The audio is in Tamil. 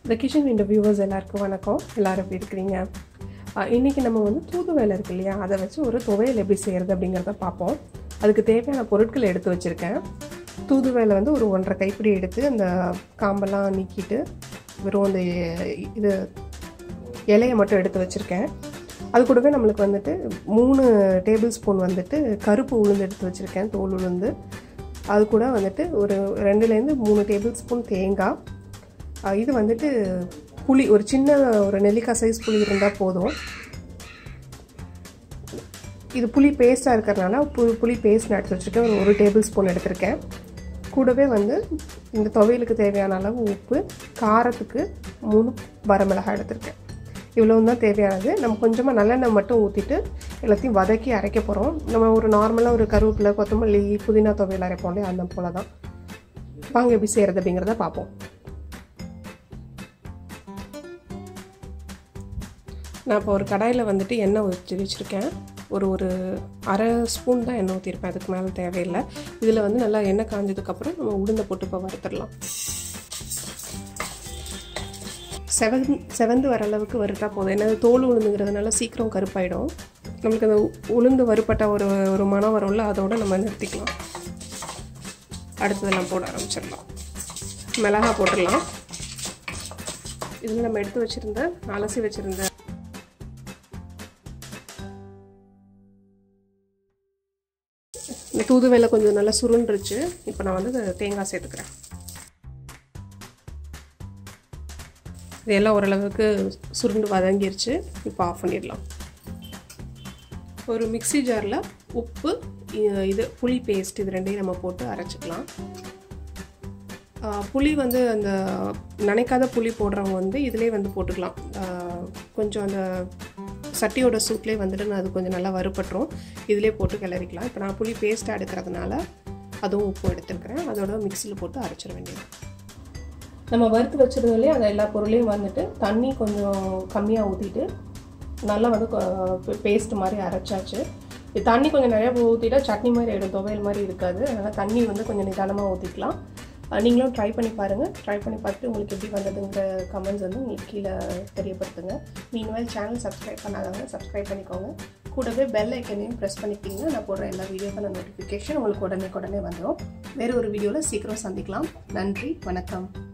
இந்த கிச்சன் விண்டோ வியூவர்ஸ் எல்லாருக்கும் வணக்கம் எல்லாரும் எப்படி இருக்கிறீங்க அஹ் இன்னைக்கு நம்ம வந்து தூதுவளை இருக்கு இல்லையா அதை வச்சு ஒரு துவையல் எப்படி செய்கிறது அப்படிங்கிறத பார்ப்போம் அதுக்கு தேவையான பொருட்கள் எடுத்து வச்சுருக்கேன் தூதுவளை வந்து ஒரு ஒன்றரை கைப்பிடி எடுத்து அந்த காம்பெல்லாம் நீக்கிட்டு வெறும் அந்த இது இலையை மட்டும் எடுத்து வச்சுருக்கேன் அது கூடவே நம்மளுக்கு வந்துட்டு மூணு டேபிள் ஸ்பூன் வந்துட்டு கருப்பு உளுந்து எடுத்து வச்சுருக்கேன் தோல் உளுந்து அது கூட வந்துட்டு ஒரு ரெண்டுலேருந்து மூணு டேபிள் ஸ்பூன் தேங்காய் அஹ் இது வந்துட்டு புளி ஒரு சின்ன ஒரு நெல்லிக்காய் சைஸ் புளி இருந்தால் போதும் இது புளி பேஸ்ட்டாக இருக்கிறனால பு புளி பேஸ்ட் நான் எடுத்து வச்சுருக்கேன் ஒரு ஒரு டேபிள் ஸ்பூன் எடுத்திருக்கேன் கூடவே வந்து இந்த துவையலுக்கு தேவையான அளவு உப்பு காரத்துக்கு மூணு வரமிளகாய் எடுத்திருக்கேன் இவ்வளவு தான் தேவையானது நம்ம கொஞ்சமாக நல்லெண்ணெய் மட்டும் ஊற்றிட்டு எல்லாத்தையும் வதக்கி அரைக்க போகிறோம் நம்ம ஒரு நார்மலாக ஒரு கருவேப்பிலை கொத்தமல்லி புதினா துவையல் அரைப்போம் இல்லையா அந்த போல தான் வாங்க எப்படி செய்கிறது அப்படிங்கிறத பார்ப்போம் நான் இப்போ ஒரு கடாயில் வந்துட்டு எண்ணெய் ஊற்றி வச்சுருக்கேன் ஒரு ஒரு அரை ஸ்பூன் தான் எண்ணெய் ஊற்றிருப்பேன் அதுக்கு மேலே தேவையில்லை இதில் வந்து நல்லா எண்ணெய் காஞ்சதுக்கப்புறம் நம்ம உளுந்த போட்டு இப்போ வறுத்துடலாம் செவன் செவந்து வர அளவுக்கு வறுத்தா போதும் ஏன்னா தோல் உளுந்துங்கிறதுனால சீக்கிரம் கருப்பாயிடும் நம்மளுக்கு அந்த உளுந்து வறுப்பட்ட ஒரு ஒரு மனம் வரும்ல அதோட நம்ம நிறுத்திக்கலாம் அடுத்ததெல்லாம் போட ஆரம்பிச்சிடலாம் மிளகா போட்டுடலாம் இதில் நம்ம எடுத்து வச்சுருந்த அலசி வச்சுருந்த இந்த தூதுவளை கொஞ்சம் நல்லா சுருண்டுருச்சு இப்போ நான் வந்து தேங்காய் சேர்த்துக்கிறேன் இது எல்லாம் ஓரளவுக்கு சுருண்டு வதங்கிருச்சு இப்போ ஆஃப் பண்ணிடலாம் ஒரு மிக்சி ஜாரில் உப்பு இது புளி பேஸ்ட் இது ரெண்டையும் நம்ம போட்டு அரைச்சிக்கலாம் புளி வந்து அந்த நினைக்காத புளி போடுறவங்க வந்து இதிலே வந்து போட்டுக்கலாம் கொஞ்சம் அந்த சட்டியோட சூட்லேயே வந்துட்டு நான் அது கொஞ்சம் நல்லா வறுபட்டுரும் இதிலே போட்டு கிளறிக்கலாம் இப்போ நான் புளி பேஸ்ட்டாக எடுக்கிறதுனால அதுவும் உப்பு எடுத்துருக்கிறேன் அதோட மிக்சியில் போட்டு அரைச்சிட வேண்டியது நம்ம வறுத்து வச்சுருந்தோம்லேயே அந்த எல்லா பொருளையும் வந்துட்டு தண்ணி கொஞ்சம் கம்மியாக ஊற்றிட்டு நல்லா வந்து பேஸ்ட் மாதிரி அரைச்சாச்சு இது தண்ணி கொஞ்சம் நிறையா ஊற்றிட்டா சட்னி மாதிரி ஆகிடும் துவையல் மாதிரி இருக்காது அதனால் தண்ணி வந்து கொஞ்சம் நிதானமாக ஊற்றிக்கலாம் நீங்களும் ட்ரை பண்ணி பாருங்கள் ட்ரை பண்ணி பார்த்துட்டு உங்களுக்கு எப்படி வந்ததுங்கிற கமெண்ட்ஸ் வந்து உங்களுக்கு கீழே தெரியப்படுத்துங்க மீன்வேல் சேனல் சப்ஸ்கிரைப் பண்ணாதவங்க சப்ஸ்கிரைப் பண்ணிக்கோங்க கூடவே பெல் ஐக்கனையும் ப்ரெஸ் பண்ணிக்கிட்டிங்கன்னா நான் போடுற எல்லா வீடியோக்கான நோட்டிஃபிகேஷன் உங்களுக்கு உடனே உடனே வந்துடும் வேறு ஒரு வீடியோவில் சீக்கிரம் சந்திக்கலாம் நன்றி வணக்கம்